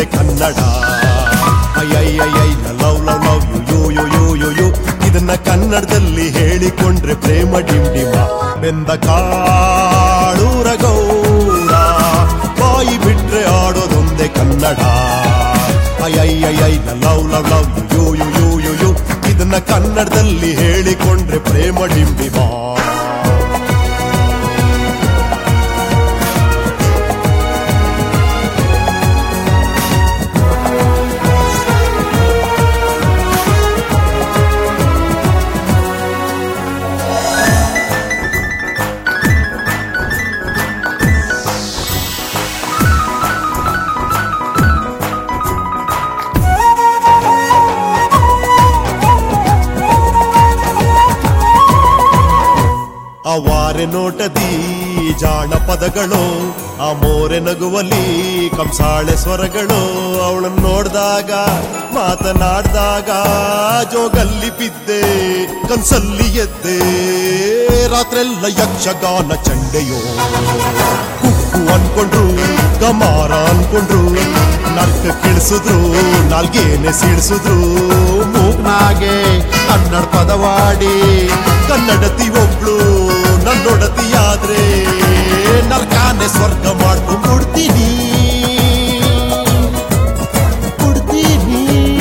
ಹೇಳಿಕೊಂಡ್ರೆ ಕನ್ನಡ ಅಯ್ಯಯ್ಯಯ್ಯೈ love love love you you you you you you ಇದನ್ನ ಕನ್ನಡದಲ್ಲಿ ಹೇಳಿಕೊಂಡ್ರೆ ಪ್ರೇಮ ಡಿಂಡಿಮ ಬೆಂದ ಕಾಳೂರ ಗೌಡ ಬಾಯಿ ಬಿಟ್ರೆ ಆಡೋದೊಂದೇ ಕನ್ನಡ ಅಯ್ಯಯ್ಯಯ್ಯೈ love love love you you you you you ಇದನ್ನ ಕನ್ನಡದಲ್ಲಿ ಹೇಳಿಕೊಂಡ್ರೆ ಪ್ರೇಮ ಡಿಂಡಿಮ ಅವಾರೆ ನೋಟದಿ ಜಾಣಪದಗಳು ಆ ಮೋರೆ ನಗುವಲಿ ಕಂಸಾಳೆ ಸ್ವರಗಳು ಅವಳನ್ನ ನೋಡ್ದಾಗ ಮಾತನಾಡ್ದಾಗ ಜೋಗಲ್ಲಿ ಬಿದ್ದೆ ಕನ್ಸಲ್ಲಿ ಎದ್ದೆ ರಾತ್ರೆಲ್ಲ ಯಕ್ಷಗಾನ ಚಂಡೆಯೋ ಕುಕ್ಕು ಅನ್ಕೊಂಡ್ರು ಗಮಾರ ಅನ್ಕೊಂಡ್ರು ನರ್ಕ ಕಿಳಿಸಿದ್ರು ನಾಲ್ಗೇನೆ ಸಿಡಿಸಿದ್ರು ಮೂಗ್ನಾಗೆ ಕನ್ನಡ ಪದವಾಡಿ ಕನ್ನಡತಿ ಒಬ್ಳು ನನ್ನೊಡತಿಯಾದ್ರೆ ನರ್ಕಾನೆ ಸ್ವರ್ಗ ಮಾಡ್ಕೊಂಡ್ ಬಿಡ್ತೀನಿ ಬಿಡ್ತೀನಿ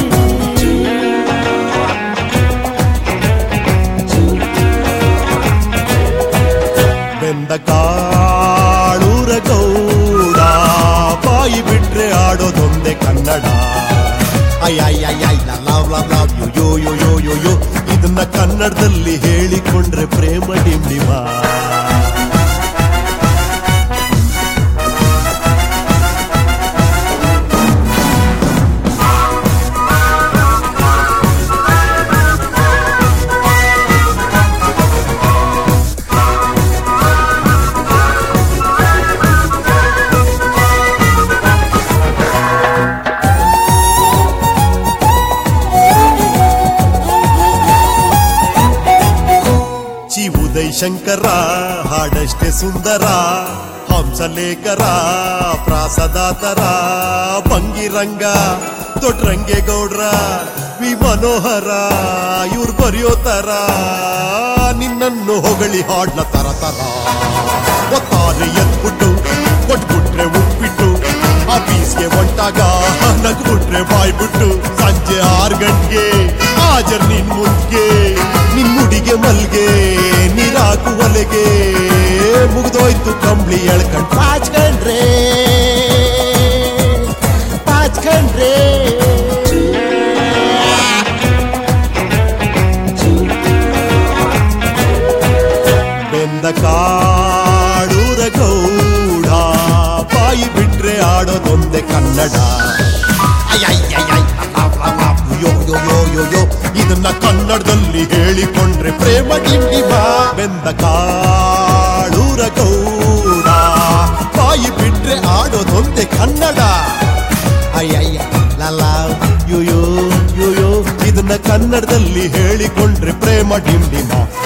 ಬೆಂದ ಕಾಳೂರ ಗೌಡ ಬಾಯಿ ಬಿಟ್ರೆ ಆಡೋದೊಂದೇ ಕನ್ನಡ ಅಯ್ಯಯ್ಯಯ್ಯೈ love love love you yo yo yo yo yo ಇದನ್ನ ಕನ್ನಡದಲ್ಲಿ ಹೇಳಿಕೊಂಡ್ರೆ ಪ್ರೇಮ ಡಿಂಡಿಮ ಚಿ ಉದಯ್ ಶಂಕರ ಹಾಡಷ್ಟೇ ಸುಂದರ ಹಂಸಲೇಖರ ಪ್ರಾಸದಾತರ ಭಂಗಿರಂಗ ದೊಡ್ಡರಂಗೇಗೌಡ್ರ ವಿ ಮನೋಹರ ಇವ್ರು ಬರೆಯೋ ತರ ನಿನ್ನನ್ನು ಹೊಗಳಿ ಹಾಡ್ಲ ತರ ತರ ಒತ್ತಾರೆ ಎದ್ಬಿಟ್ಟು ಕೊಟ್ಬಿಟ್ರೆ ಉಪ್ಪಿಟ್ಟು ಆಫೀಸ್ಗೆ ಹೊಂಟಾಗ ನಗ್ಬಿಟ್ರೆ ಬಾಯ್ಬಿಟ್ಟು ಸಂಜೆ ಆರು ಗಂಟೆಗೆ ಹಾಜರ್ ನಿನ್ ಮುಂದ್ಗೆ ನಿನ್ ಮುಡಿಗೆ ಮಲ್ಗೆ ನೀರಾಕು ಒಲೆಗೆ ಮುಗ್ದೋಯ್ತು ಕಂಬ್ಳಿ ಎಳ್ಕಂಡ್ ಪಾಚ್ಕಂಡ್ರೆ ಪಾಚ್ಕಂಡ್ರೆ ಬೆಂದ ಕಾಡೂರ ಗೌಡ ಬಾಯಿ ಬಿಟ್ರೆ ಆಡೋದೊಂದೇ ಕನ್ನಡ ಅಯ್ಯಯ್ಯಯ್ಯೈ, ಅಲಾವ್ ಅಲಾವ್, ಯೋ ಯೋ ಯೋ ಯೋ ಯೋ ಇದನ್ನ ಕನ್ನಡದಲ್ಲಿ ಹೇಳಿಕೊಂಡ್ರೆ ಪ್ರೇಮ ಡಿಂಡಿಮ ಬೆಂದ ಕಾಳೂರ ಗೌಡ ಬಾಯಿ ಬಿಟ್ರೆ ಆಡೋದೊಂದೇ ಕನ್ನಡ ಅಯ್ಯಯ್ಯ ಲಲಾವ್ ಯೋ ಯೋ ಯೋ ಯೋ ಇದನ್ನ ಕನ್ನಡದಲ್ಲಿ ಹೇಳಿಕೊಂಡ್ರೆ ಪ್ರೇಮ ಡಿಂಡಿಮ